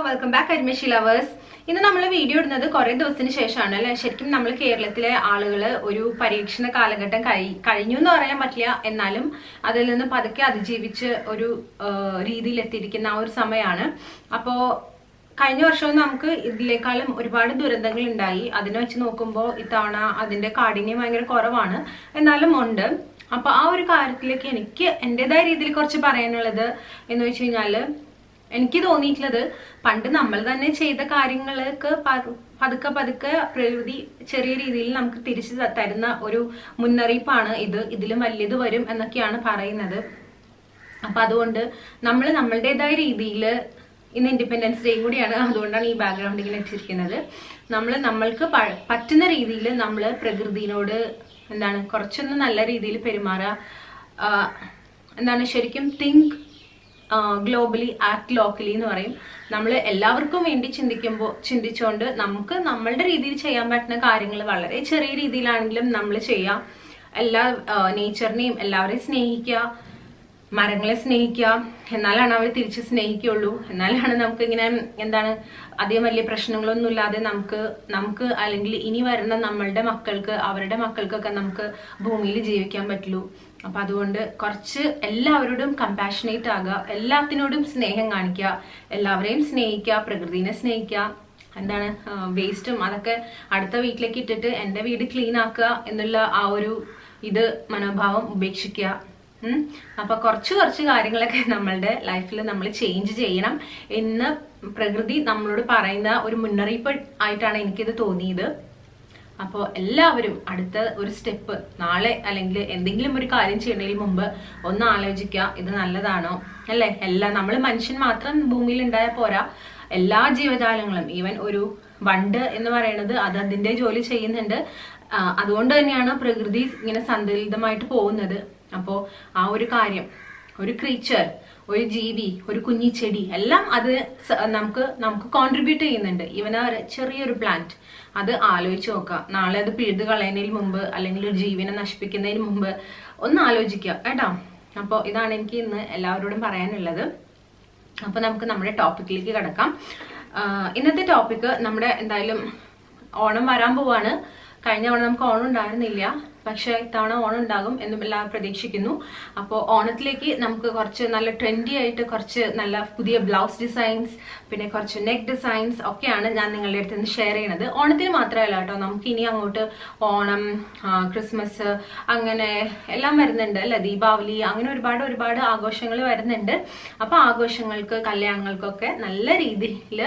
Welcome back അഡ്മിഷി lovers ഇന്ന് നമ്മൾ video ഇടുന്നത് കുറെ ദിവസത്തിന് ശേഷമാണ് അല്ലെ ശരിക്കും നമ്മൾ കേരളത്തിലെ ആളുകൾ ഒരു പരീക്ഷണ കാലഘട്ടം കഴി കഴിഞ്ഞു എന്ന് പറയാൻ പറ്റില്ല എന്നാലും അതിൽ നിന്ന് പതുക്കെ അതിജീവിച്ച് ഒരു ആ, രീതിയിൽ എത്തിയിരിക്കുന്ന ആ ഒരു സമയമാണ് അപ്പോ കഴിഞ്ഞ വർഷവും നമുക്ക് ഇതിനേക്കാളും ഒരുപാട് ദുരന്തങ്ങൾ ഉണ്ടായി അതിനെ വെച്ച് നോക്കുമ്പോൾ ഇത്തവണ അതിന്റെ കാഠിന്യം ഭയങ്കര കുറവാണ് എന്നാലും ഉണ്ട് അപ്പൊ ആ ഒരു കാര്യത്തിലേക്ക് എനിക്ക് എന്റേതായ രീതിയിൽ കുറച്ച് പറയാനുള്ളത് എന്ന് വെച്ച് കഴിഞ്ഞാല് എനിക്ക് തോന്നിയിട്ടുള്ളത് പണ്ട് നമ്മൾ തന്നെ ചെയ്ത കാര്യങ്ങൾക്ക് പ- പതുക്കെ പതുക്കെ പ്രകൃതി ചെറിയ രീതിയിൽ നമുക്ക് തിരിച്ചു ത- തരുന്ന ഒരു മുന്നറിയിപ്പാണ് ഇത് ഇതിലും വലിയത് വരും എന്നൊക്കെയാണ് പറയുന്നത് അപ്പൊ അതുകൊണ്ട് നമ്മൾ നമ്മളുടേതായ രീതിയിൽ ഇന്ന് ഇൻഡിപെൻഡൻസ് ഡേയും കൂടിയാണ് അതുകൊണ്ടാണ് ഈ ബാക്ക്ഗ്രൗണ്ട് ഇങ്ങനെ ഇട്ടിരിക്കുന്നത് നമ്മൾ നമ്മൾക്ക് പ- പറ്റുന്ന രീതിയിൽ നമ്മൾ പ്രകൃതിനോട് എന്താണ് കുറച്ചൊന്ന് നല്ല രീതിയിൽ പെരുമാറുക ആ, എന്താണ് ശരിക്കും തിങ്ക് ഗ്ലോബലി ആക്ട് ലോക്കലി എന്ന് പറയും നമ്മൾ എല്ലാവർക്കും വേണ്ടി ചിന്തിക്കുമ്പോൾ ചിന്തിച്ചുകൊണ്ട് നമുക്ക് നമ്മളുടെ രീതിയിൽ ചെയ്യാൻ പറ്റുന്ന കാര്യങ്ങൾ വളരെ ചെറിയ രീതിയിലാണെങ്കിലും നമ്മൾ ചെയ്യാം എല്ലാ നേച്ചറിനെയും എല്ലാവരെയും സ്നേഹിക്കുക മരങ്ങളെ സ്നേഹിക്കുക എന്നാലാണ് അവർ തിരിച്ച് സ്നേഹിക്കുള്ളൂ എന്നാലാണ് നമുക്ക് ഇങ്ങനെ എന്താണ് അധികം വലിയ പ്രശ്നങ്ങളൊന്നും ഇല്ലാതെ നമുക്ക് നമുക്ക് അല്ലെങ്കിൽ ഇനി വരുന്ന നമ്മളുടെ മക്കൾക്ക് അവരുടെ മക്കൾക്കൊക്കെ നമുക്ക് ഭൂമിയിൽ ജീവിക്കാൻ പറ്റുള്ളൂ അപ്പൊ അതുകൊണ്ട് കുറച്ച് എല്ലാവരോടും കമ്പാഷനേറ്റ് ആകുക എല്ലാത്തിനോടും സ്നേഹം കാണിക്കുക എല്ലാവരെയും സ്നേഹിക്കുക പ്രകൃതിനെ സ്നേഹിക്കുക എന്താണ് വേസ്റ്റും അതൊക്കെ അടുത്ത വീട്ടിലേക്ക് ഇട്ടിട്ട് എൻ്റെ വീട് ക്ലീൻ ആക്കുക എന്നുള്ള ആ ഒരു ഇത് മനോഭാവം ഉപേക്ഷിക്കുക ഉം. അപ്പൊ കുറച്ച് കുറച്ച് കാര്യങ്ങളൊക്കെ നമ്മളുടെ ലൈഫിൽ നമ്മൾ ചേഞ്ച് ചെയ്യണം എന്ന് പ്രകൃതി നമ്മളോട് പറയുന്ന ഒരു മുന്നറിയിപ്പ് ആയിട്ടാണ് എനിക്കിത് തോന്നിയത് അപ്പോൾ എല്ലാവരും അടുത്ത ഒരു സ്റ്റെപ്പ് നാളെ അല്ലെങ്കിൽ എന്തെങ്കിലും ഒരു കാര്യം ചെയ്യുന്നതിന് മുമ്പ് ഒന്ന് ആലോചിക്കുക ഇത് നല്ലതാണോ അല്ലേ എല്ലാ നമ്മൾ മനുഷ്യൻ മാത്രം ഭൂമിയിൽ ഉണ്ടായ പോരാ എല്ലാ ജീവജാലങ്ങളും ഈവൻ ഒരു വണ്ട് എന്ന് പറയുന്നത് അത് അതിന്റെ ജോലി ചെയ്യുന്നുണ്ട് ആ, അതുകൊണ്ട് തന്നെയാണ് പ്രകൃതി ഇങ്ങനെ സന്തുലിതമായിട്ട് പോകുന്നത് അപ്പോൾ ആ ഒരു കാര്യം ഒരു ക്രീച്ചർ ഒരു ജീവി ഒരു കുഞ്ഞി ചെടി എല്ലാം അത് സ- നമുക്ക് നമുക്ക് കോൺട്രിബ്യൂട്ട് ചെയ്യുന്നുണ്ട് ഇവൻ ആ ഒരു ചെറിയൊരു പ്ലാന്റ് അത് ആലോചിച്ച് നോക്കുക നാളെ അത് പിഴുത് കളയുന്നതിന് മുമ്പ് അല്ലെങ്കിൽ ഒരു ജീവനെ നശിപ്പിക്കുന്നതിന് മുമ്പ് ഒന്ന് ആലോചിക്കുക കേട്ടോ അപ്പോൾ ഇതാണ് എനിക്ക് ഇന്ന് എല്ലാവരോടും പറയാനുള്ളത് അപ്പൊ നമുക്ക് നമ്മുടെ ടോപ്പിക്കിലേക്ക് കിടക്കാം ആഹ് ഇന്നത്തെ ടോപ്പിക്ക് നമ്മുടെ എന്തായാലും ഓണം വരാൻ പോവാണ് കഴിഞ്ഞ ഓണം നമുക്ക് ഓണം ഉണ്ടായിരുന്നില്ല പക്ഷെ ഇത്തവണ ഓണം ഉണ്ടാകും എന്നും എല്ലാവരും പ്രതീക്ഷിക്കുന്നു അപ്പോൾ ഓണത്തിലേക്ക് നമുക്ക് കുറച്ച് നല്ല ട്രെൻഡി ആയിട്ട് കുറച്ച് നല്ല പുതിയ ബ്ലൗസ് ഡിസൈൻസ് പിന്നെ കുറച്ച് നെക്ക് ഡിസൈൻസ് ഒക്കെയാണ് ഞാൻ നിങ്ങളുടെ അടുത്ത് നിന്ന് ഷെയർ ചെയ്യണത് ഓണത്തിന് മാത്രമല്ല കേട്ടോ നമുക്ക് ഇനി അങ്ങോട്ട് ഓണം ആ, ക്രിസ്മസ് അങ്ങനെ എല്ലാം വരുന്നുണ്ട് അല്ലെ ദീപാവലി അങ്ങനെ ഒരുപാട് ഒരുപാട് ആഘോഷങ്ങൾ വരുന്നുണ്ട് അപ്പൊ ആഘോഷങ്ങൾക്ക് കല്യാണങ്ങൾക്കൊക്കെ നല്ല രീതിയിൽ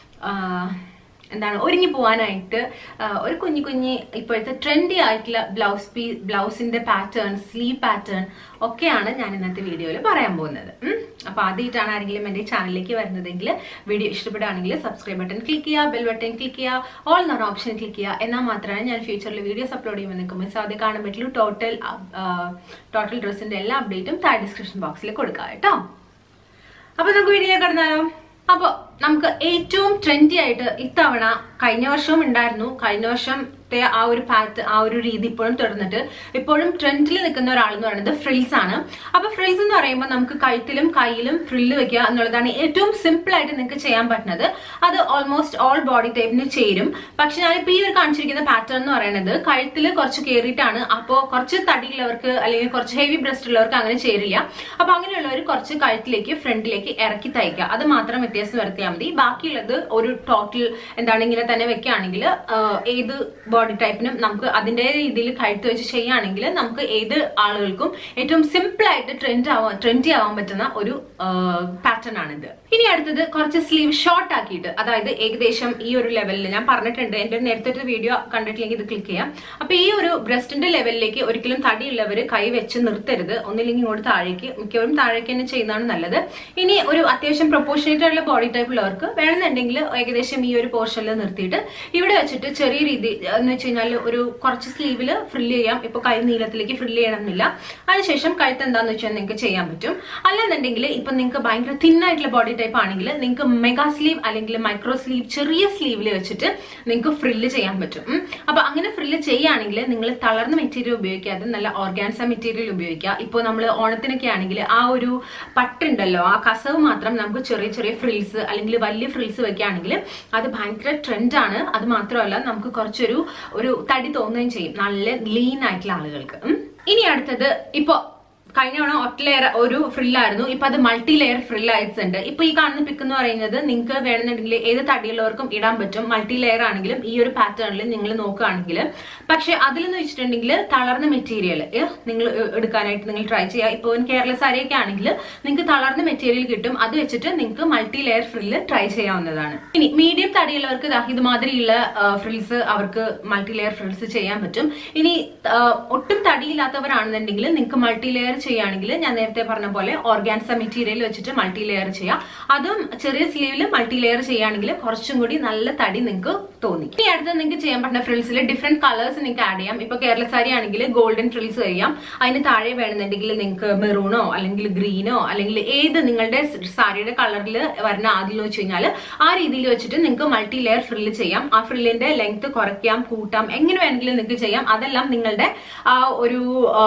എന്താണ് ഒരുങ്ങി പോകാനായിട്ട് ആ, ഒരു കുഞ്ഞു കുഞ്ഞി ഇപ്പോഴത്തെ ട്രെൻഡി ആയിട്ടുള്ള ബ്ലൗസ് പീ ബ്ലൗസിന്റെ പാറ്റേൺ സ്ലീവ് പാറ്റേൺ ഒക്കെയാണ് ഞാൻ ഇന്നത്തെ വീഡിയോയിൽ പറയാൻ പോകുന്നത് ഉം. അപ്പൊ ആദ്യമായിട്ടാണ് ആരെങ്കിലും എന്റെ ചാനലിലേക്ക് വരുന്നതെങ്കിൽ വീഡിയോ ഇഷ്ടപ്പെടുകയാണെങ്കിൽ സബ്സ്ക്രൈബ് ബട്ടൺ ക്ലിക്ക് ചെയ്യുക ബെൽ ബട്ടൺ ക്ലിക്ക് ചെയ്യുക ഓൾ എന്നൊരു ഓപ്ഷൻ ക്ലിക്ക് ചെയ്യുക എന്നാൽ മാത്രമേ ഞാൻ ഫ്യൂച്ചറിൽ വീഡിയോസ് അപ്ലോഡ് ചെയ്യുമ്പോൾ നിങ്ങൾക്ക് മിസ് ആദ്യം കാണാൻ പറ്റുള്ളൂ ടോട്ടൽ ടോട്ടൽ ഡ്രസ്സിന്റെ എല്ലാ അപ്ഡേറ്റും താഴെ ഡിസ്ക്രിപ്ഷൻ ബോക്സിൽ കൊടുക്കാം കേട്ടോ അപ്പൊ നമുക്ക് വീഡിയോ കടന്നാലോ അപ്പൊ നമുക്ക് ഏറ്റവും ട്രെൻഡി ആയിട്ട് ഇത്തവണ കഴിഞ്ഞ വർഷവും ഉണ്ടായിരുന്നു കഴിഞ്ഞ വർഷത്തെ ആ ഒരു പാറ്റ് ആ ഒരു രീതി ഇപ്പോഴും തുടർന്നിട്ട് ഇപ്പോഴും ട്രെൻഡിൽ നിൽക്കുന്ന ഒരാൾ എന്ന് പറയുന്നത് ഫ്രിൽസ് ആണ് അപ്പൊ ഫ്രിൽസ് എന്ന് പറയുമ്പോൾ നമുക്ക് കഴുത്തിലും കയ്യിലും ഫ്രില്ല് വെക്കുക എന്നുള്ളതാണ് ഏറ്റവും സിമ്പിൾ ആയിട്ട് നിങ്ങൾക്ക് ചെയ്യാൻ പറ്റുന്നത് അത് ഓൾമോസ്റ്റ് ഓൾ ബോഡി ടൈപ്പിന് ചേരും പക്ഷെ ഞാനിപ്പോ ഈ ഒരു കാണിച്ചിരിക്കുന്ന പാറ്റേൺ എന്ന് പറയുന്നത് കഴുത്തിൽ കുറച്ച് കയറിയിട്ടാണ് അപ്പോൾ കുറച്ച് തടിയുള്ളവർക്ക് അല്ലെങ്കിൽ കുറച്ച് ഹെവി ബ്രസ്റ്റ് ഉള്ളവർക്ക് അങ്ങനെ ചേരില്ല അപ്പൊ അങ്ങനെയുള്ളവർ കുറച്ച് കഴുത്തിലേക്ക് ഫ്രണ്ടിലേക്ക് ഇറക്കി തയ്ക്കുക അത് മാത്രം വ്യത്യാസം വരുത്തിയാൽ മതി ബാക്കിയുള്ളത് ഒരു ടോട്ടൽ എന്താണ് ഇങ്ങനെ തന്നെ വെക്കുകയാണെങ്കിൽ ഏത് ബോഡി ടൈപ്പിനും നമുക്ക് അതിന്റെ രീതിയിൽ കഴുത്ത് വെച്ച് ചെയ്യുകയാണെങ്കിൽ നമുക്ക് ഏത് ആളുകൾക്കും ഏറ്റവും സിമ്പിൾ ആയിട്ട് ട്രെൻഡ് ആവാൻ ട്രെൻഡി ആവാൻ പറ്റുന്ന ഒരു പാറ്റേൺ ആണിത് ഇനി അടുത്തത് കുറച്ച് സ്ലീവ് ഷോർട്ട് ആക്കിയിട്ട് അതായത് ഏകദേശം ഈ ഒരു ലെവലിൽ ഞാൻ പറഞ്ഞിട്ടുണ്ട് എന്റെ നേരത്തെ ഒരു വീഡിയോ കണ്ടിട്ടില്ലെങ്കിൽ ഇത് ക്ലിക്ക് ചെയ്യാം അപ്പൊ ഈ ഒരു ബ്രസ്റ്റിന്റെ ലെവലിലേക്ക് ഒരിക്കലും തടിയുള്ളവർ കൈ വെച്ച് നിർത്തരുത് ഒന്നില്ലെങ്കിൽ ഇങ്ങോട്ട് താഴേക്ക് മിക്കവരും താഴേക്ക് തന്നെ ചെയ്യുന്നതാണ് നല്ലത് ഇനി ഒരു അത്യാവശ്യം പ്രൊപ്പോർഷനേറ്റ് ആയിട്ടുള്ള ബോഡി ടൈപ്പ് ഉള്ളവർക്ക് വേണമെന്നുണ്ടെങ്കിൽ ഏകദേശം ഈ ഒരു പോർഷനിൽ നിർത്തിയിട്ട് ഇവിടെ വെച്ചിട്ട് ചെറിയ രീതി എന്ന് വെച്ച് കഴിഞ്ഞാൽ ഒരു കുറച്ച് സ്ലീവിൽ ഫ്രില്ല് ചെയ്യാം ഇപ്പൊ കൈ നീളത്തിലേക്ക് ഫ്രില്ല് ചെയ്യണമെന്നില്ല അതിനുശേഷം കഴുത്ത് എന്താന്ന് വെച്ചാൽ നിങ്ങൾക്ക് ചെയ്യാൻ പറ്റും അല്ലെന്നുണ്ടെങ്കിൽ ഇപ്പൊ നിങ്ങൾക്ക് ഭയങ്കര തിൻ ആയിട്ടുള്ള ബോഡി ടൈപ്പ് ആണെങ്കിൽ നിങ്ങൾക്ക് മെഗാ സ്ലീവ് അല്ലെങ്കിൽ മൈക്രോ സ്ലീവ് ചെറിയ സ്ലീവിൽ വെച്ചിട്ട് നിങ്ങൾക്ക് ഫ്രില്ല് ചെയ്യാൻ പറ്റും ഉം. അപ്പൊ അങ്ങനെ ഫ്രില്ല് ചെയ്യുകയാണെങ്കിൽ നിങ്ങൾ തളർന്ന മെറ്റീരിയൽ ഉപയോഗിക്കാതെ നല്ല ഓർഗാൻസ മെറ്റീരിയൽ ഉപയോഗിക്കുക ഇപ്പോൾ നമ്മൾ ഓണത്തിനൊക്കെ ആണെങ്കിൽ ആ ഒരു പട്ടുണ്ടല്ലോ ആ കസവ് മാത്രം നമുക്ക് ചെറിയ ചെറിയ ഫ്രിൽസ് അല്ലെങ്കിൽ വലിയ ഫ്രിൽസ് വെക്കുകയാണെങ്കിൽ അത് ഭയങ്കര ട്രെൻഡാണ് അത് മാത്രമല്ല നമുക്ക് കുറച്ചൊരു ഒരു തടി തോന്നുകയും ചെയ്യും നല്ല ലീൻ ആയിട്ടുള്ള ആളുകൾക്ക് ഉം. ഇനി അടുത്തത് ഇപ്പൊ കഴിഞ്ഞ തവണ ഒറ്റ ലെയർ ഒരു ഫ്രില്ലായിരുന്നു ഇപ്പൊ അത് മൾട്ടി ലെയർ ഫ്രിൽ ആയിട്ടുണ്ട് ഇപ്പൊ ഈ കാണുന്ന പിക്ക് എന്ന് പറയുന്നത് നിങ്ങൾക്ക് വേണമെന്നുണ്ടെങ്കിൽ ഏത് തടിയുള്ളവർക്കും ഇടാൻ പറ്റും മൾട്ടി ലെയർ ആണെങ്കിലും ഈ ഒരു പാറ്റേണിൽ നിങ്ങൾ നോക്കുകയാണെങ്കിൽ പക്ഷെ അതിലെന്ന് വെച്ചിട്ടുണ്ടെങ്കിൽ തളർന്ന മെറ്റീരിയൽ നിങ്ങൾ എടുക്കാനായിട്ട് നിങ്ങൾ ട്രൈ ചെയ്യുക ഇപ്പോൾ കേരള സാരിയൊക്കെ ആണെങ്കിൽ നിങ്ങൾക്ക് തളർന്ന മെറ്റീരിയൽ കിട്ടും അത് വെച്ചിട്ട് നിങ്ങൾക്ക് മൾട്ടി ലെയർ ഫ്രില്ല് ട്രൈ ചെയ്യാവുന്നതാണ് ഇനി മീഡിയം തടിയുള്ളവർക്ക് ദാ ഇതുമാതിരിയുള്ള ഫ്രിൽസ് അവർക്ക് മൾട്ടി ലെയർ ഫ്രിൽസ് ചെയ്യാൻ പറ്റും ഇനി ആ, ഒട്ടും തടിയില്ലാത്തവരാണെന്നുണ്ടെങ്കിൽ നിങ്ങൾക്ക് മൾട്ടി ലെയർ ചെയ്യുകയാണെങ്കിൽ ഞാൻ നേരത്തെ പറഞ്ഞ പോലെ ഓർഗാൻസ മെറ്റീരിയൽ വെച്ചിട്ട് മൾട്ടി ലെയർ ചെയ്യാം അതും ചെറിയ സ്ലീവിൽ മൾട്ടി ലെയർ ചെയ്യുകയാണെങ്കിൽ കുറച്ചും കൂടി നല്ല തടി നിങ്ങൾക്ക് തോന്നി ഇനി അടുത്ത് നിങ്ങൾക്ക് ചെയ്യാൻ പറ്റുന്ന ഫ്രിൽസിൽ ഡിഫറെന്റ് കളേഴ്സ് നിങ്ങൾക്ക് ആഡ് ചെയ്യാം ഇപ്പൊ കേരള സാരി ആണെങ്കിൽ ഗോൾഡൻ ഫ്രിൽസ് ചെയ്യാം അതിന് താഴെ വേണമെന്നുണ്ടെങ്കിൽ നിങ്ങൾക്ക് മെറൂണോ അല്ലെങ്കിൽ ഗ്രീനോ അല്ലെങ്കിൽ ഏത് നിങ്ങളുടെ സാരിയുടെ കളറിൽ വരുന്ന ആദ്യം വെച്ച് കഴിഞ്ഞാൽ ആ രീതിയിൽ വെച്ചിട്ട് നിങ്ങൾക്ക് മൾട്ടി ലെയർ ഫ്രില്ല് ചെയ്യാം ആ ഫ്രില്ലിന്റെ ലെങ്ത് കുറയ്ക്കാം കൂട്ടാം എങ്ങനെ വേണമെങ്കിലും നിങ്ങൾക്ക് ചെയ്യാം അതെല്ലാം നിങ്ങളുടെ ആ ഒരു ആ,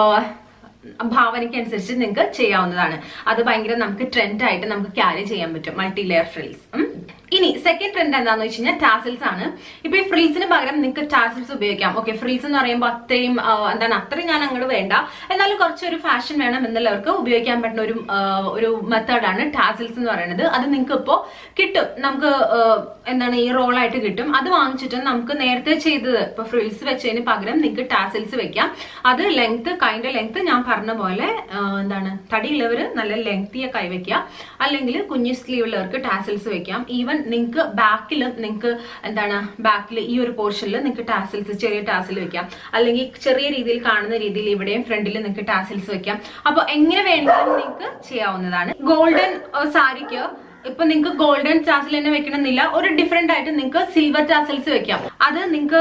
ഭാവനയ്ക്ക് അനുസരിച്ച് നിങ്ങൾക്ക് ചെയ്യാവുന്നതാണ് അത് ഭയങ്കര നമുക്ക് ട്രെൻഡ് ആയിട്ട് നമുക്ക് ക്യാരി ചെയ്യാൻ പറ്റും മൾട്ടി ലെയർ ഫ്രിൽസ് ഇനി സെക്കൻഡ് ട്രെൻഡ് എന്താന്ന് വെച്ച് കഴിഞ്ഞാൽ ടാസിൽസ് ആണ് ഇപ്പൊ ഈ ഫ്രിൽസിന് പകരം നിങ്ങൾക്ക് ടാസിൽസ് ഉപയോഗിക്കാം ഓക്കെ ഫ്രിൽസ് എന്ന് പറയുമ്പോൾ അത്രയും ആ, എന്താണ് അത്രയും ഞാൻ അങ്ങോട്ട് വേണ്ട എന്നാലും കുറച്ചൊരു ഫാഷൻ വേണം എന്നുള്ളവർക്ക് ഉപയോഗിക്കാൻ പറ്റുന്ന ഒരു ആ, ഒരു മെത്തേഡാണ് ടാസിൽസ് എന്ന് പറയുന്നത് അത് നിങ്ങൾക്ക് ഇപ്പോൾ കിട്ടും നമുക്ക് ആ, എന്താണ് ഈ റോളായിട്ട് കിട്ടും അത് വാങ്ങിച്ചിട്ട് നമുക്ക് നേരത്തെ ചെയ്തത് ഇപ്പൊ ഫ്രിൽസ് വെച്ചതിന് പകരം നിങ്ങൾക്ക് ടാസിൽസ് വെക്കാം അത് ലെങ്ത് കൈന്റെ ലെങ്ത് ഞാൻ പറഞ്ഞ പോലെ ആ, എന്താണ് തടിയുള്ളവര് നല്ല ലെങ്തിയ കൈ വെക്കുക അല്ലെങ്കിൽ കുഞ്ഞു സ്ലീവ് ഉള്ളവർക്ക് ടാസിൽസ് വെക്കാം ഈവൻ നിങ്ങൾക്ക് ബാക്കിൽ നിങ്ങൾക്ക് എന്താണ് ബാക്കിൽ ഈ ഒരു പോർഷനിൽ നിങ്ങൾക്ക് ടാസിൽസ് ചെറിയ ടാസിൽ വെക്കാം അല്ലെങ്കിൽ ചെറിയ രീതിയിൽ കാണുന്ന രീതിയിൽ ഇവിടെയും ഫ്രണ്ടിൽ നിങ്ങൾക്ക് ടാസിൽസ് വെക്കാം അപ്പൊ എങ്ങനെ വേണമെങ്കിലും നിങ്ങൾക്ക് ചെയ്യാവുന്നതാണ് ഗോൾഡൻ സാരിക്ക് ഇപ്പൊ നിങ്ങൾക്ക് ഗോൾഡൻ ടാസിൽ തന്നെ വെക്കണമെന്നില്ല ഒരു ഡിഫറെന്റ് ആയിട്ട് നിങ്ങൾക്ക് സിൽവർ ടാസൽസ് വെക്കാം അത് നിങ്ങൾക്ക്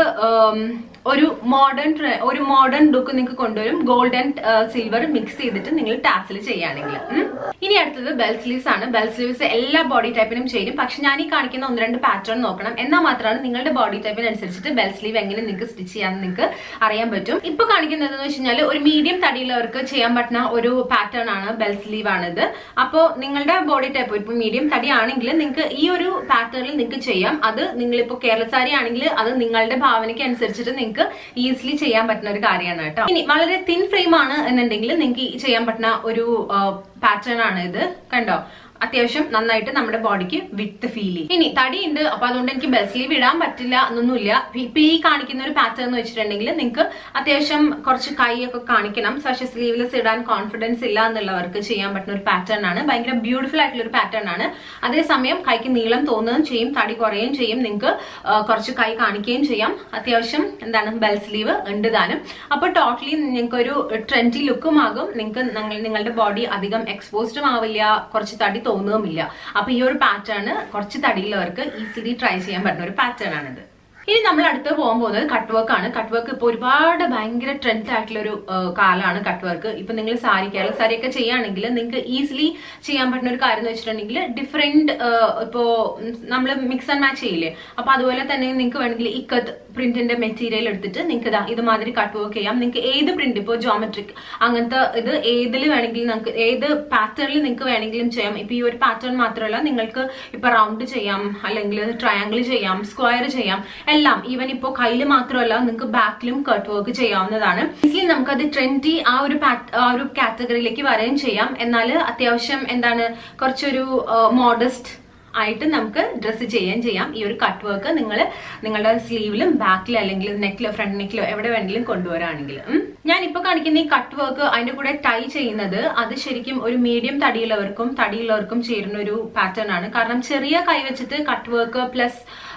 ഒരു മോഡേൺ ഒരു മോഡേൺ ലുക്ക് നിങ്ങൾക്ക് കൊണ്ടുവരും ഗോൾഡൻ സിൽവർ മിക്സ് ചെയ്തിട്ട് നിങ്ങൾ ടാസിൽ ചെയ്യുകയാണെങ്കിൽ ഉം. ഇനി അടുത്തത് ബെൽ സ്ലീവ്സ് ആണ് ബെൽ സ്ലീവ്സ് എല്ലാ ബോഡി ടൈപ്പിനും ചെയ്യും പക്ഷെ ഞാൻ ഈ കാണിക്കുന്ന ഒന്ന് രണ്ട് പാറ്റേൺ നോക്കണം എന്നാൽ മാത്രമാണ് നിങ്ങളുടെ ബോഡി ടൈപ്പിനനുസരിച്ചിട്ട് ബെൽ സ്ലീവ് എങ്ങനെ നിങ്ങൾക്ക് സ്റ്റിച്ച് ചെയ്യാൻ നിങ്ങൾക്ക് അറിയാൻ പറ്റും ഇപ്പൊ കാണിക്കുന്നത് എന്ന് വെച്ച് കഴിഞ്ഞാൽ ഒരു മീഡിയം തടിയുള്ളവർക്ക് ചെയ്യാൻ പറ്റുന്ന ഒരു പാറ്റേൺ ആണ് ബെൽ സ്ലീവ് ആണിത് അപ്പോ നിങ്ങളുടെ ബോഡി ടൈപ്പ് ഇപ്പൊ മീഡിയം തടി ആണെങ്കിൽ നിങ്ങൾക്ക് ഈ ഒരു പാറ്റേണിൽ നിങ്ങൾക്ക് ചെയ്യാം അത് നിങ്ങളിപ്പോ കേരള സാരി ആണെങ്കിൽ അത് നിങ്ങളുടെ ഭാവനയ്ക്ക് അനുസരിച്ചിട്ട് നിങ്ങൾക്ക് ഈസിലി ചെയ്യാൻ പറ്റുന്ന ഒരു കാര്യമാണ് കേട്ടോ ഇനി വളരെ തിൻ ഫ്രെയിം ആണ് എന്നുണ്ടെങ്കിൽ നിങ്ങൾക്ക് ഈ ചെയ്യാൻ പറ്റുന്ന ഒരു പാറ്റേൺ ആണ് ഇത് കണ്ടോ അത്യാവശ്യം നന്നായിട്ട് നമ്മുടെ ബോഡിക്ക് വിത്ത് ഫീൽ ചെയ്യും ഇനി തടിയുണ്ട് അപ്പൊ അതുകൊണ്ട് എനിക്ക് ബെൽ സ്ലീവ് ഇടാൻ പറ്റില്ല എന്നൊന്നുമില്ല ഇപ്പൊ ഈ കാണിക്കുന്ന ഒരു പാറ്റേൺ എന്ന് വെച്ചിട്ടുണ്ടെങ്കിൽ നിങ്ങൾക്ക് അത്യാവശ്യം കുറച്ച് കൈയൊക്കെ കാണിക്കണം പക്ഷെ സ്ലീവ്ലെസ് ഇടാൻ കോൺഫിഡൻസ് ഇല്ല എന്നുള്ളവർക്ക് ചെയ്യാൻ പറ്റുന്ന ഒരു പാറ്റേൺ ആണ് ഭയങ്കര ബ്യൂട്ടിഫുൾ ആയിട്ടുള്ള ഒരു പാറ്റേൺ ആണ് അതേസമയം കൈക്ക് നീളം തോന്നുകയും ചെയ്യും തടി കുറയുകയും ചെയ്യും നിങ്ങൾക്ക് കുറച്ച് കൈ കാണിക്കുകയും ചെയ്യാം അത്യാവശ്യം എന്താണ് ബെൽ സ്ലീവ് ഉണ്ട് താനും അപ്പൊ ടോട്ടലി നിങ്ങൾക്ക് ഒരു ട്രെൻഡി ലുക്കും ആകും നിങ്ങൾക്ക് നിങ്ങളുടെ ബോഡി അധികം എക്സ്പോസ്ഡും ആവില്ല കുറച്ച് തടി തോന്നുകയുമില്ല അപ്പൊ ഈ ഒരു പാറ്റേൺ കുറച്ച് തടിയുള്ളവർക്ക് ഈസിലി ട്രൈ ചെയ്യാൻ പറ്റുന്ന ഒരു പാറ്റേൺ ആണിത് ഇനി നമ്മൾ അടുത്ത് പോകാൻ പോകുന്നത് കട്ട് വർക്ക് ആണ് കട്ട് വർക്ക് ഇപ്പൊ ഒരുപാട് ഭയങ്കര ട്രെൻഡ് ആയിട്ടുള്ള ഒരു കാലമാണ് കട്ട് വർക്ക് ഇപ്പൊ നിങ്ങൾ സാരി കേരള സാരി ഒക്കെ ചെയ്യുകയാണെങ്കിൽ നിങ്ങൾക്ക് ഈസിലി ചെയ്യാൻ പറ്റുന്ന ഒരു കാര്യം എന്ന് വെച്ചിട്ടുണ്ടെങ്കിൽ ഡിഫറെന്റ് ഇപ്പോ നമ്മൾ മിക്സ് ആൻഡ് മാച്ച് ചെയ്യില്ലേ അപ്പൊ അതുപോലെ തന്നെ നിങ്ങൾക്ക് വേണമെങ്കിൽ ഇക്കത്ത് പ്രിന്റിന്റെ മെറ്റീരിയൽ എടുത്തിട്ട് നിങ്ങൾക്ക് ഇതാ ഇതുമാതിരി കട്ട് വർക്ക് ചെയ്യാം നിങ്ങൾക്ക് ഏത് പ്രിന്റ് ഇപ്പോൾ ജോമെട്രിക് അങ്ങനത്തെ ഇത് ഏതിൽ വേണമെങ്കിലും നിങ്ങൾക്ക് ഏത് പാറ്റേണിൽ നിങ്ങൾക്ക് വേണമെങ്കിലും ചെയ്യാം ഇപ്പൊ ഈ ഒരു പാറ്റേൺ മാത്രമല്ല നിങ്ങൾക്ക് ഇപ്പൊ റൗണ്ട് ചെയ്യാം അല്ലെങ്കിൽ ട്രയാങ്കിൾ ചെയ്യാം സ്ക്വയർ ചെയ്യാം എല്ലാം ഈവൻ ഇപ്പോൾ കയ്യിൽ മാത്രമല്ല നിങ്ങൾക്ക് ബാക്കിലും കട്ട് വർക്ക് ചെയ്യാവുന്നതാണ് ഈസിലി നമുക്കത് ട്രെൻഡി ആ ഒരു pat- ആ ഒരു കാറ്റഗറിയിലേക്ക് വരികയും ചെയ്യാം എന്നാൽ അത്യാവശ്യം എന്താണ് കുറച്ചൊരു മോഡസ്റ്റ് ആയിട്ട് നമുക്ക് ഡ്രസ്സ് ചെയ്യാൻ ചെയ്യാം ഈ ഒരു കട്ട് വർക്ക് നിങ്ങൾ നിങ്ങളുടെ സ്ലീവിലും ബാക്കിലും അല്ലെങ്കിൽ നെക്കിലോ ഫ്രണ്ട് നെക്കിലോ എവിടെ വേണമെങ്കിലും കൊണ്ടുവരാണെങ്കിൽ ഞാൻ ഇപ്പൊ കാണിക്കുന്ന ഈ കട്ട് വർക്ക് അതിന്റെ കൂടെ ടൈ ചെയ്യുന്നത് അത് ശരിക്കും ഒരു മീഡിയം തടിയുള്ളവർക്കും തടിയുള്ളവർക്കും ചേരുന്ന ഒരു പാറ്റേൺ ആണ് കാരണം ചെറിയ കൈ വെച്ചിട്ട് കട്ട് വർക്ക് പ്ലസ്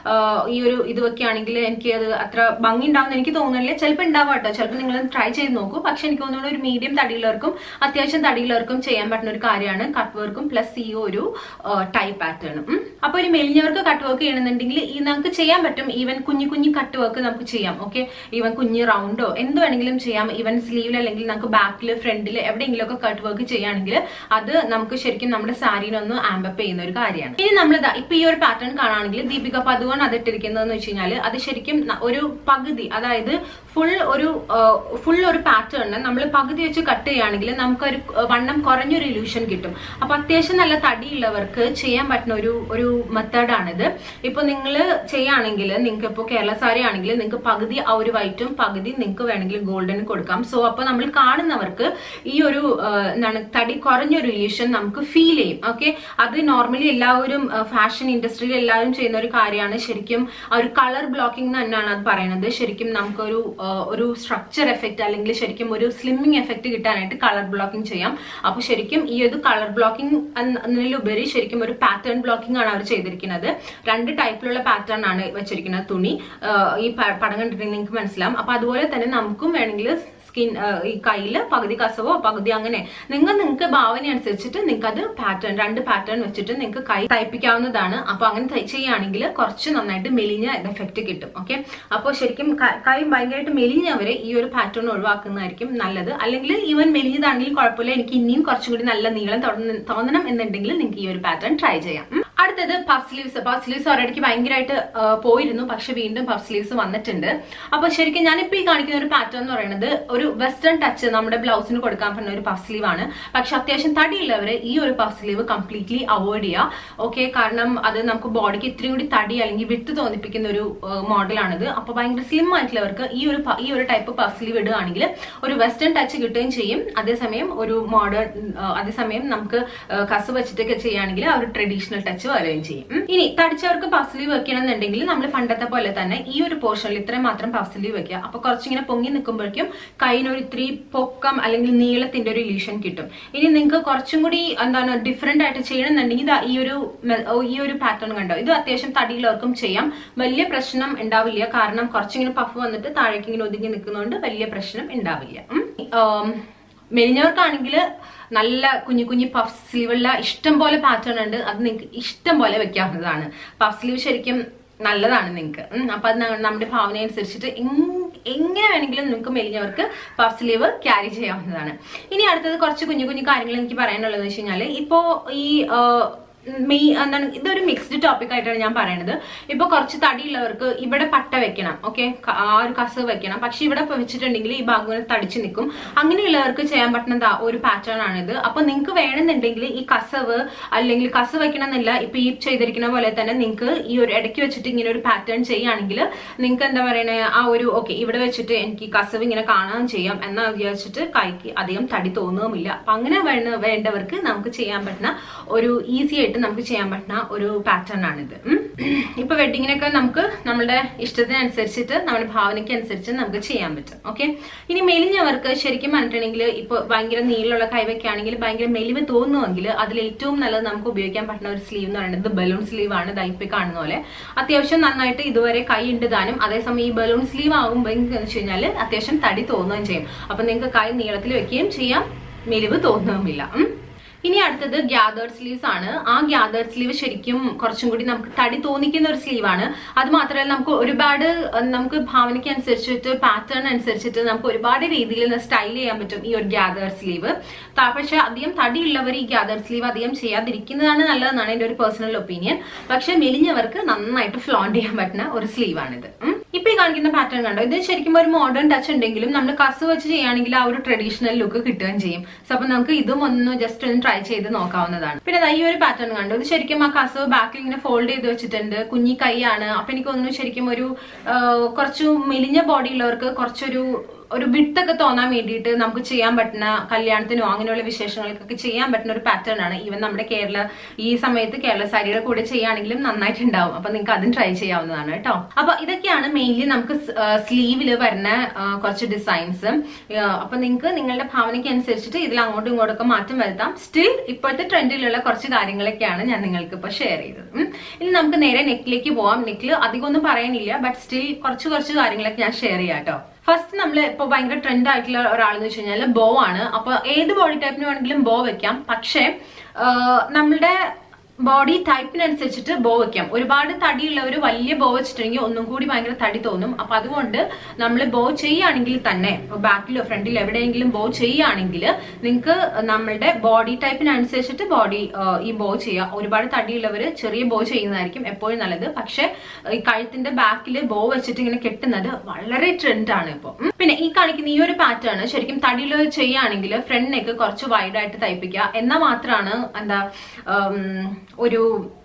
ഈ ഒരു ഇത് വെക്കുകയാണെങ്കിൽ എനിക്ക് അത് അത്ര ഭംഗി ഉണ്ടാവും എനിക്ക് തോന്നുന്നില്ല ചിലപ്പോൾ ഉണ്ടാവും കേട്ടോ ചിലപ്പോൾ നിങ്ങൾ ട്രൈ ചെയ്ത് നോക്കൂ പക്ഷെ എനിക്ക് തോന്നുന്നു ഒരു മീഡിയം തടിയുള്ളവർക്കും അത്യാവശ്യം തടിയുള്ളവർക്കും ചെയ്യാൻ പറ്റുന്ന ഒരു കാര്യമാണ് കട്ട് വർക്കും പ്ലസ് ഈ ഒരു ടൈ പാറ്റേണും അപ്പൊ ഒരു മെലിഞ്ഞവർക്ക് കട്ട് വർക്ക് ചെയ്യണമെന്നുണ്ടെങ്കിൽ ഈ നമുക്ക് ചെയ്യാൻ പറ്റും ഈവൻ കുഞ്ഞു കുഞ്ഞു കട്ട് വർക്ക് നമുക്ക് ചെയ്യാം ഓക്കെ ഈവൻ കുഞ്ഞ് റൗണ്ടോ എന്ത് വേണമെങ്കിലും ചെയ്യാം ഈവൻ സ്ലീവിൽ അല്ലെങ്കിൽ നമുക്ക് ബാക്കിൽ ഫ്രണ്ടിൽ എവിടെയെങ്കിലും ഒക്കെ കട്ട് വർക്ക് ചെയ്യുകയാണെങ്കിൽ അത് നമുക്ക് ശരിക്കും നമ്മുടെ സാരീനൊന്ന് ആംബപ്പ് ചെയ്യുന്ന ഒരു കാര്യമാണ് ഇനി നമ്മൾ ഇപ്പൊ ഈ ഒരു പാറ്റേൺ കാണുകയാണെങ്കിൽ ദീപിക പതുവാണ് അത് ഇട്ടിരിക്കുന്നതെന്ന് വെച്ച് കഴിഞ്ഞാൽ അത് ശരിക്കും ന- ഒരു പകുതി അതായത് ഫുൾ ഒരു ഫുൾ ഒരു പാറ്റേണിന് നമ്മൾ പകുതി വെച്ച് കട്ട് ചെയ്യുകയാണെങ്കിൽ നമുക്കൊരു ആ, വണ്ണം കുറഞ്ഞൊരു ഇല്യൂഷൻ കിട്ടും അപ്പൊ അത്യാവശ്യം നല്ല തടിയുള്ളവർക്ക് ചെയ്യാൻ പറ്റുന്ന ഒരു ഒരു മെത്തേഡാണിത് ഇപ്പൊ നിങ്ങൾ ചെയ്യുകയാണെങ്കിൽ നിങ്ങൾക്ക് ഇപ്പോൾ കേരള സാരി ആണെങ്കിൽ നിങ്ങൾക്ക് പകുതി ആ ഒരു വൈറ്റും പകുതി നിങ്ങൾക്ക് വേണമെങ്കിൽ ഗോൾഡൻ കൊടുക്കാം സോ അപ്പൊ നമ്മൾ കാണുന്നവർക്ക് ഈ ഒരു ആ, എന്താണ് തടി കുറഞ്ഞൊരു ഇല്യൂഷൻ നമുക്ക് ഫീൽ ചെയ്യും ഓക്കെ അത് നോർമലി എല്ലാവരും ഫാഷൻ ഇൻഡസ്ട്രിയിൽ എല്ലാവരും ചെയ്യുന്ന ഒരു കാര്യമാണ് ശരിക്കും ആ ഒരു കളർ ബ്ലോക്കിംഗ് തന്നെയാണ് അത് പറയുന്നത് ശരിക്കും നമുക്കൊരു ആ, ഒരു സ്ട്രക്ചർ എഫക്റ്റ് അല്ലെങ്കിൽ ശരിക്കും ഒരു സ്ലിമ്മിങ് എഫക്റ്റ് കിട്ടാനായിട്ട് കളർ ബ്ലോക്കിംഗ് ചെയ്യാം അപ്പൊ ശരിക്കും ഈ ഒരു കളർ ബ്ലോക്കിംഗ് എന്നതിലുപരി ശരിക്കും ഒരു പാറ്റേൺ ബ്ലോക്കിംഗ് ആണ് അവർ ചെയ്തിരിക്കുന്നത് രണ്ട് ടൈപ്പിലുള്ള പാറ്റേൺ ആണ് വെച്ചിരിക്കുന്നത് തുണി ആ, ഈ പ- പടം കണ്ടിട്ടുണ്ടെങ്കിൽ നിങ്ങൾക്ക് മനസ്സിലാവും അപ്പൊ അതുപോലെ തന്നെ നമുക്കും വേണമെങ്കിൽ സ്കിൻ ഈ കയ്യില് പകുതി കസവോ പകുതി അങ്ങനെ നിങ്ങൾ നിങ്ങൾക്ക് ഭാവന അനുസരിച്ചിട്ട് നിങ്ങൾക്ക് അത് പാറ്റേൺ രണ്ട് പാറ്റേൺ വെച്ചിട്ട് നിങ്ങൾക്ക് കൈ തയ്പ്പിക്കാവുന്നതാണ് അപ്പൊ അങ്ങനെ തയ്- ചെയ്യുകയാണെങ്കിൽ കുറച്ച് നന്നായിട്ട് മെലിഞ്ഞ എഫക്റ്റ് കിട്ടും ഓക്കെ അപ്പോൾ ശരിക്കും ക- കൈ ഭയങ്കരമായിട്ട് മെലിഞ്ഞവരെ ഈ ഒരു പാറ്റേൺ ഒഴിവാക്കുന്നതായിരിക്കും നല്ലത് അല്ലെങ്കിൽ ഈവൻ മെലിഞ്ഞതാണെങ്കിൽ കുഴപ്പമില്ല എനിക്ക് ഇനിയും കുറച്ചും കൂടി നല്ല നീളം തോന്ന- തോന്നണം എന്നുണ്ടെങ്കിൽ നിങ്ങൾക്ക് ഈ ഒരു പാറ്റേൺ ട്രൈ ചെയ്യാം ഉം. അടുത്തത് പഫ് സ്ലീവ്സ് പഫ് സ്ലീവ്സ് ഒരടിക്ക് ഭയങ്കരമായിട്ട് ആ, പോയിരുന്നു പക്ഷെ വീണ്ടും പഫ് സ്ലീവ്സ് വന്നിട്ടുണ്ട് അപ്പൊ ശരിക്കും ഞാനിപ്പോ ഈ കാണിക്കുന്ന ഒരു പാറ്റേൺ എന്ന് പറയുന്നത് ഒരു വെസ്റ്റേൺ ടച്ച് നമ്മുടെ ബ്ലൗസിന് കൊടുക്കാൻ പറ്റുന്ന ഒരു പഫ് സ്ലീവ് ആണ് പക്ഷെ അത്യാവശ്യം തടിയുള്ളവര് ഈ ഒരു പഫ് സ്ലീവ് കംപ്ലീറ്റ്ലി അവോയ്ഡ് ചെയ്യുക ഓക്കെ കാരണം അത് നമുക്ക് ബോഡിക്ക് ഇത്രയും കൂടി തടി അല്ലെങ്കിൽ വിട്ട് തോന്നിപ്പിക്കുന്ന ഒരു മോഡലാണിത് അപ്പൊ ഭയങ്കര സ്ലിം ആയിട്ടുള്ളവർക്ക് ഈ ഒരു പ- ഈ ഒരു ടൈപ്പ് പഫ് സ്ലീവ് ഇടുകയാണെങ്കിൽ ഒരു വെസ്റ്റേൺ ടച്ച് കിട്ടുകയും ചെയ്യും അതേസമയം ഒരു മോഡേൺ അതേസമയം നമുക്ക് ആ, കസ് വെച്ചിട്ടൊക്കെ ചെയ്യുകയാണെങ്കിൽ ആ ഒരു ട്രഡീഷണൽ ടച്ച് വരികയും ചെയ്യും ഉം. ഇനി തടിച്ചവർക്ക് പഫ് സ്ലീവ് വെക്കണമെന്നുണ്ടെങ്കിൽ നമ്മൾ പണ്ടത്തെ പോലെ തന്നെ ഈ ഒരു പോർഷനിൽ ഇത്രയും മാത്രം പഫ് സ്ലീവ് വെക്കുക അപ്പൊ കുറച്ചിങ്ങനെ പൊങ്ങി നിൽക്കുമ്പോഴേക്കും കൈനൊരു ഇത്തിരി പൊക്കം അല്ലെങ്കിൽ നീളത്തിന്റെ ഒരു ഇല്യൂഷൻ കിട്ടും ഇനി നിങ്ങൾക്ക് കുറച്ചും കൂടി എന്താണ് ഡിഫറെന്റ് ആയിട്ട് ചെയ്യണമെന്നുണ്ടെങ്കിൽ ഇതാ ഈ ഒരു മെ- ഓ, ഈ ഒരു പാറ്റേൺ കണ്ടോ ഇത് അത്യാവശ്യം തടിയുള്ളവർക്കും ചെയ്യാം വലിയ പ്രശ്നം ഉണ്ടാവില്ല കാരണം കുറച്ചിങ്ങനെ പഫ് വന്നിട്ട് താഴേക്ക് ഇങ്ങനെ ഒതുങ്ങി നിൽക്കുന്നതുകൊണ്ട് വലിയ പ്രശ്നം ഉണ്ടാവില്ല ഉം. ആം, മെലിഞ്ഞവർക്കാണെങ്കിൽ നല്ല കുഞ്ഞു കുഞ്ഞു പഫ് സ്ലീവുള്ള ഇഷ്ടം പോലെ പാറ്റേൺ ഉണ്ട് അത് നിങ്ങൾക്ക് ഇഷ്ടം പോലെ വെക്കാവുന്നതാണ് പഫ് സ്ലീവ് ശരിക്കും നല്ലതാണ് നിങ്ങൾക്ക് അപ്പൊ അത് ന- നമ്മുടെ ഭാവന അനുസരിച്ചിട്ട് എങ്- എങ്ങനെ വേണമെങ്കിലും നിങ്ങൾക്ക് മെലിഞ്ഞവർക്ക് പഫ് സ്ലീവ് ക്യാരി ചെയ്യാവുന്നതാണ് ഇനി അടുത്തത് കുറച്ച് കുഞ്ഞു കുഞ്ഞു കാര്യങ്ങൾ എനിക്ക് പറയാനുള്ളത് വെച്ച് കഴിഞ്ഞാൽ ഇപ്പോ ഈ ആ, മെയ് എന്താണ് ഇതൊരു മിക്സ്ഡ് ടോപ്പിക് ആയിട്ടാണ് ഞാൻ പറയുന്നത് ഇപ്പൊ കുറച്ച് തടിയുള്ളവർക്ക് ഇവിടെ പട്ട വെക്കണം ഓക്കെ ആ ഒരു കസവ് വെക്കണം പക്ഷെ ഇവിടെ ഇപ്പൊ വെച്ചിട്ടുണ്ടെങ്കിൽ ഈ ഭാഗം ഇങ്ങനെ തടിച്ചു നിൽക്കും അങ്ങനെയുള്ളവർക്ക് ചെയ്യാൻ പറ്റുന്ന ദാ ഒരു പാറ്റേൺ ആണിത് അപ്പൊ നിങ്ങൾക്ക് വേണമെന്നുണ്ടെങ്കിൽ ഈ കസവ് അല്ലെങ്കിൽ കസവ് വെക്കണം എന്നില്ല ഇപ്പൊ ഈ ചെയ്തിരിക്കുന്ന പോലെ തന്നെ നിങ്ങൾക്ക് ഈ ഒരു ഇടയ്ക്ക് വെച്ചിട്ട് ഇങ്ങനെ ഒരു പാറ്റേൺ ചെയ്യുകയാണെങ്കിൽ നിങ്ങൾക്ക് എന്താ പറയണേ ആ ഒരു ഓക്കെ ഇവിടെ വെച്ചിട്ട് എനിക്ക് കസവ് ഇങ്ങനെ കാണാൻ ചെയ്യാം എന്നാ വിചാരിച്ചിട്ട് കൈക്ക് അധികം തടി തോന്നുകയുമില്ല അപ്പൊ അങ്ങനെ വേണ്ട വേണ്ടവർക്ക് നമുക്ക് ചെയ്യാൻ പറ്റുന്ന ഒരു ഈസി ആയിട്ട് നമുക്ക് ചെയ്യാൻ പറ്റുന്ന ഒരു പാറ്റേൺ ആണിത് ഉം. ഇപ്പൊ വെഡിങ്ങിനൊക്കെ നമുക്ക് നമ്മുടെ ഇഷ്ടത്തിനനുസരിച്ചിട്ട് നമ്മുടെ ഭാവനയ്ക്ക് അനുസരിച്ച് നമുക്ക് ചെയ്യാൻ പറ്റും ഓക്കെ ഇനി മെലിഞ്ഞവർക്ക് ശരിക്കും പറഞ്ഞിട്ടുണ്ടെങ്കിൽ ഇപ്പൊ ഭയങ്കര നീളമുള്ള കൈവയ്ക്കാണെങ്കിൽ ഭയങ്കര മെലിവ് തോന്നുമെങ്കിൽ അതിൽ ഏറ്റവും നല്ലത് നമുക്ക് ഉപയോഗിക്കാൻ പറ്റുന്ന ഒരു സ്ലീവ് എന്ന് പറയുന്നത് ബലൂൺ സ്ലീവ് ആണ് ദൈപ്പ് കാണുന്ന പോലെ അത്യാവശ്യം നന്നായിട്ട് ഇതുവരെ കൈ ഉണ്ട് താനും അതേസമയം ഈ ബലൂൺ സ്ലീവ് ആകുമ്പോൾ എന്ന് വെച്ച് കഴിഞ്ഞാൽ അത്യാവശ്യം തടി തോന്നുകയും ചെയ്യും അപ്പൊ നിങ്ങൾക്ക് കൈ നീളത്തിൽ വെക്കുകയും ചെയ്യാം മെലിവ് തോന്നുകയുമില്ല ഉം. ഇനി അടുത്തത് ഗ്യാതേർഡ് സ്ലീവ്സ് ആണ് ആ ഗ്യാതേർഡ് സ്ലീവ് ശരിക്കും കുറച്ചും കൂടി നമുക്ക് തടി തോന്നിക്കുന്ന ഒരു സ്ലീവ് ആണ് അത് മാത്രമല്ല നമുക്ക് ഒരുപാട് അഹ് നമുക്ക് ഭാവനയ്ക്ക് അനുസരിച്ചിട്ട് പാറ്റേൺ അനുസരിച്ചിട്ട് നമുക്ക് ഒരുപാട് രീതിയിൽ സ്റ്റൈൽ ചെയ്യാൻ പറ്റും ഈ ഒരു ഗ്യാതേർഡ് സ്ലീവ് പക്ഷെ അധികം തടിയുള്ളവർ ഈ ഗ്യാതേർഡ് സ്ലീവ് അധികം ചെയ്യാതിരിക്കുന്നതാണ് നല്ലതെന്നാണ് എന്റെ ഒരു പേഴ്സണൽ ഒപ്പീനിയൻ പക്ഷെ മെലിഞ്ഞവർക്ക് നന്നായിട്ട് ഫ്ലോണ്ട് ചെയ്യാൻ പറ്റുന്ന ഒരു സ്ലീവ് ആണിത് ഉം. ഇപ്പൊ ഈ കാണിക്കുന്ന പാറ്റേൺ കണ്ടോ ഇത് ശരിക്കും ഒരു മോഡേൺ ടച്ച് ഉണ്ടെങ്കിലും നമ്മൾ കസ് വെച്ച് ചെയ്യുകയാണെങ്കിൽ ആ ഒരു ട്രഡീഷണൽ ലുക്ക് കിട്ടുകയും ചെയ്യും സോ അപ്പൊ നമുക്ക് ഇതും ഒന്ന് ജസ്റ്റ് ഒന്ന് ട്രൈ ചെയ്ത് നോക്കാവുന്നതാണ് പിന്നെ ദാ ഈ ഒരു പാറ്റേൺ കണ്ടു ഇത് ശരിക്കും ആ കസവ് ബാക്കിൽ ഇങ്ങനെ ഫോൾഡ് ചെയ്ത് വെച്ചിട്ടുണ്ട് കുഞ്ഞി കൈയാണ് അപ്പൊ എനിക്ക് തോന്നുന്നു ശരിക്കും ഒരു ആ, കുറച്ചു മെലിഞ്ഞ ബോഡി ഉള്ളവർക്ക് കുറച്ചൊരു ഒരു വിട്ടൊക്കെ തോന്നാൻ വേണ്ടിയിട്ട് നമുക്ക് ചെയ്യാൻ പറ്റുന്ന കല്യാണത്തിനോ അങ്ങനെയുള്ള വിശേഷങ്ങൾക്കൊക്കെ ചെയ്യാൻ പറ്റുന്ന ഒരു പാറ്റേൺ ആണ് ഈവൻ നമ്മുടെ കേരള ഈ സമയത്ത് കേരള സാരിയുടെ കൂടെ ചെയ്യുകയാണെങ്കിലും നന്നായിട്ടുണ്ടാവും അപ്പൊ നിങ്ങൾക്ക് അതും ട്രൈ ചെയ്യാവുന്നതാണ് കേട്ടോ അപ്പൊ ഇതൊക്കെയാണ് മെയിൻലി നമുക്ക് സ്ലീവിൽ വരുന്ന ആ, കുറച്ച് ഡിസൈൻസ് അപ്പൊ നിങ്ങൾക്ക് നിങ്ങളുടെ ഭാവനയ്ക്ക് അനുസരിച്ചിട്ട് ഇതിൽ അങ്ങോട്ടും ഇങ്ങോട്ടും ഒക്കെ മാറ്റം വരുത്താം സ്റ്റിൽ ഇപ്പോഴത്തെ ട്രെൻഡിലുള്ള കുറച്ച് കാര്യങ്ങളൊക്കെയാണ് ഞാൻ നിങ്ങൾക്ക് ഇപ്പൊ ഷെയർ ചെയ്തത് ഉം. ഇനി നമുക്ക് നേരെ നെക്കിലേക്ക് പോവാം നെക്കിൽ അധികം ഒന്നും പറയാനില്ല ബട്ട് സ്റ്റിൽ കുറച്ച് കുറച്ച് കാര്യങ്ങളൊക്കെ ഞാൻ ഷെയർ ചെയ്യാം കേട്ടോ ഫസ്റ്റ് നമ്മൾ ഇപ്പൊ ഭയങ്കര ട്രെൻഡ് ആയിട്ടുള്ള ഒരാളെന്ന് വെച്ച് കഴിഞ്ഞാൽ ബോ ആണ് അപ്പൊ ഏത് ബോഡി ടൈപ്പിന് വേണമെങ്കിലും ബോ വെക്കാം പക്ഷേ ആഹ് നമ്മളുടെ ബോഡി ടൈപ്പിനനുസരിച്ചിട്ട് ബോ വെക്കാം ഒരുപാട് തടിയുള്ളവർ വലിയ ബോ വെച്ചിട്ടുണ്ടെങ്കിൽ ഒന്നും കൂടി ഭയങ്കര തടി തോന്നും അപ്പൊ അതുകൊണ്ട് നമ്മൾ ബോ ചെയ്യുകയാണെങ്കിൽ തന്നെ ബാക്കിലോ ഫ്രണ്ടിലോ എവിടെയെങ്കിലും ബോ ചെയ്യുകയാണെങ്കിൽ നിങ്ങൾക്ക് നമ്മളുടെ ബോഡി ടൈപ്പിനനുസരിച്ചിട്ട് ബോഡി ഈ ബോ ചെയ്യാം ഒരുപാട് തടിയുള്ളവർ ചെറിയ ബോ ചെയ്യുന്നതായിരിക്കും എപ്പോഴും നല്ലത് പക്ഷെ ഈ കഴുത്തിന്റെ ബാക്കിൽ ബോ വെച്ചിട്ട് ഇങ്ങനെ കെട്ടുന്നത് വളരെ ട്രെൻഡ് ആണ് ഇപ്പോൾ പിന്നെ ഈ കാണിക്കുന്ന ഈ ഒരു പാറ്റേൺ ശരിക്കും തടിയുള്ളവർ ചെയ്യുകയാണെങ്കിൽ ഫ്രണ്ട് നെക്ക് കുറച്ച് വൈഡ് ആയിട്ട് തയ്പ്പിക്കുക എന്നാൽ മാത്രമാണ് എന്താ ഉം, ഒരു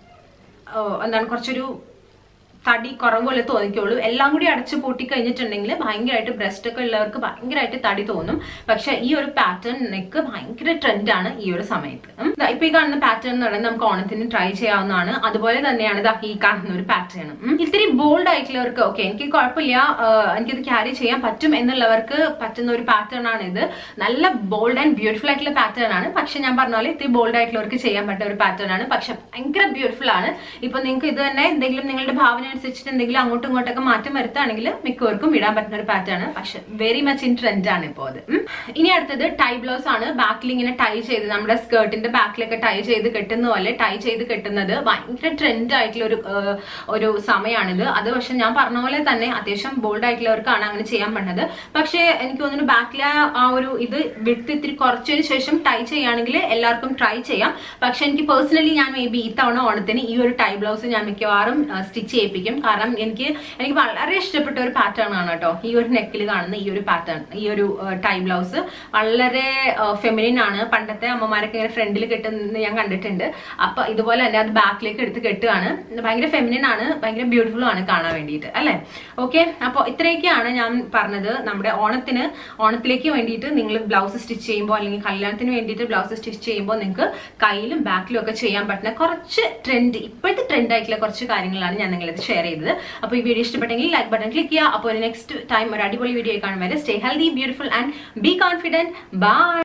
ആ, എന്താണ് കുറച്ചൊരു തടി കുറവ് പോലെ തോന്നിക്കുള്ളൂ എല്ലാം കൂടി അടച്ചു പൂട്ടി കഴിഞ്ഞിട്ടുണ്ടെങ്കിൽ ഭയങ്കരമായിട്ട് ബ്രസ്റ്റ് ഒക്കെ ഉള്ളവർക്ക് ഭയങ്കരമായിട്ട് തടി തോന്നും പക്ഷെ ഈ ഒരു പാറ്റേൺ നെക്ക് ഭയങ്കര ട്രെൻഡാണ് ഈ ഒരു സമയത്ത് ഉം. ദാ ഇപ്പൊ ഈ കാണുന്ന പാറ്റേൺ എന്ന് പറയുന്നത് നമുക്ക് ഓണത്തിന് ട്രൈ ചെയ്യാവുന്നതാണ് അതുപോലെ തന്നെയാണ് ദാ ഈ കാണുന്ന ഒരു പാറ്റേൺ ഇത്തിരി ബോൾഡ് ആയിട്ടുള്ളവർക്ക് ഓക്കെ എനിക്ക് കുഴപ്പമില്ല ആ, എനിക്കിത് ക്യാരി ചെയ്യാൻ പറ്റും എന്നുള്ളവർക്ക് പറ്റുന്ന ഒരു പാറ്റേൺ ആണ് ഇത് നല്ല ബോൾഡ് ആൻഡ് ബ്യൂട്ടിഫുൾ ആയിട്ടുള്ള പാറ്റേൺ ആണ് പക്ഷെ ഞാൻ പറഞ്ഞ പോലെ ഇത്തിരി ബോൾഡ് ആയിട്ടുള്ളവർക്ക് ചെയ്യാൻ പറ്റുന്ന ഒരു പാറ്റേൺ ആണ് പക്ഷെ ഭയങ്കര ബ്യൂട്ടിഫുൾ ആണ് ഇപ്പൊ നിങ്ങൾക്ക് ഇത് തന്നെ എന്തെങ്കിലും നിങ്ങളുടെ ഭാവന അനുസരിച്ചിട്ട് എന്തെങ്കിലും അങ്ങോട്ടും ഇങ്ങോട്ടൊക്കെ മാറ്റം വരുത്തുകയാണെങ്കിൽ മിക്കവർക്കും ഇടാൻ പറ്റുന്ന ഒരു പാറ്റേൺ ആണ് പക്ഷെ വെരി മച്ച് ഇൻ ട്രെൻഡ് ആണ് ഇപ്പോൾ അത് ഉം. ഇനി അടുത്തത് ടൈ ബ്ലൗസ് ആണ് ബാക്കിൽ ഇങ്ങനെ ടൈ ചെയ്ത് നമ്മുടെ സ്കേർട്ടിന്റെ ബാക്കിലൊക്കെ ടൈ ചെയ്ത് കെട്ടുന്ന പോലെ ടൈ ചെയ്ത് കെട്ടുന്നത് ഭയങ്കര ട്രെൻഡ് ആയിട്ടുള്ള ഒരു ഏഹ്, ഒരു സമയമാണിത് അത് പക്ഷെ ഞാൻ പറഞ്ഞ പോലെ തന്നെ അത്യാവശ്യം ബോൾഡ് ആയിട്ടുള്ളവർക്കാണ് അങ്ങനെ ചെയ്യാൻ പറ്റുന്നത് പക്ഷേ എനിക്ക് തോന്നുന്നു ബാക്കിലെ ആ ഒരു ഇത് വിട്ട് ഇത്തിരി കുറച്ചതിന് ശേഷം ടൈ ചെയ്യുകയാണെങ്കിൽ എല്ലാവർക്കും ട്രൈ ചെയ്യാം പക്ഷെ എനിക്ക് പേഴ്സണലി ഞാൻ മേ ബി ഇത്തവണ ഓണത്തിന് ഈ ഒരു ടൈ ബ്ലൗസ് ഞാൻ മിക്കവാറും സ്റ്റിച്ച് ചെയ്യിപ്പിക്കും കാരണം എനിക്ക് എനിക്ക് വളരെ ഇഷ്ടപ്പെട്ട ഒരു പാറ്റേൺ ആണ് കേട്ടോ ഈ ഒരു നെക്കിൽ കാണുന്ന ഈ ഒരു പാറ്റേൺ ഈ ഒരു ടൈ ബ്ലൗസ് വളരെ ഫെമിനിൻ ആണ് പണ്ടത്തെ അമ്മമാരൊക്കെ ഇങ്ങനെ ഫ്രണ്ടിൽ കെട്ടുന്നത് ഞാൻ കണ്ടിട്ടുണ്ട് അപ്പൊ ഇതുപോലെ തന്നെ അത് ബാക്കിലേക്ക് എടുത്ത് കെട്ടുകയാണ് ഭയങ്കര ഫെമിനിൻ ആണ് ഭയങ്കര ബ്യൂട്ടിഫുൾ ആണ് കാണാൻ വേണ്ടിയിട്ട് അല്ലെ ഓക്കെ അപ്പോൾ ഇത്രയൊക്കെയാണ് ഞാൻ പറഞ്ഞത് നമ്മുടെ ഓണത്തിന് ഓണത്തിലേക്ക് വേണ്ടിയിട്ട് നിങ്ങൾ ബ്ലൗസ് സ്റ്റിച്ച് ചെയ്യുമ്പോൾ അല്ലെങ്കിൽ കല്യാണത്തിന് വേണ്ടിയിട്ട് ബ്ലൗസ് സ്റ്റിച്ച് ചെയ്യുമ്പോൾ നിങ്ങൾക്ക് കയ്യിലും ബാക്കിലും ഒക്കെ ചെയ്യാൻ പറ്റുന്ന കുറച്ച് ട്രെൻഡ് ഇപ്പോഴത്തെ ട്രെൻഡ് ആയിട്ടുള്ള കുറച്ച് കാര്യങ്ങളാണ് ഞാൻ നിങ്ങളിത് ഷെയർ ചെയ്തത് അപ്പോൾ ഈ വീഡിയോ ഇഷ്ടപ്പെട്ടെങ്കിൽ ലൈക്ക് ബട്ടൺ ക്ലിക്ക് ചെയ്യുക അപ്പോൾ നെക്സ്റ്റ് ടൈം ഒരു അടിപൊളി വീഡിയോ കാണും വരെ stay healthy beautiful and be confident by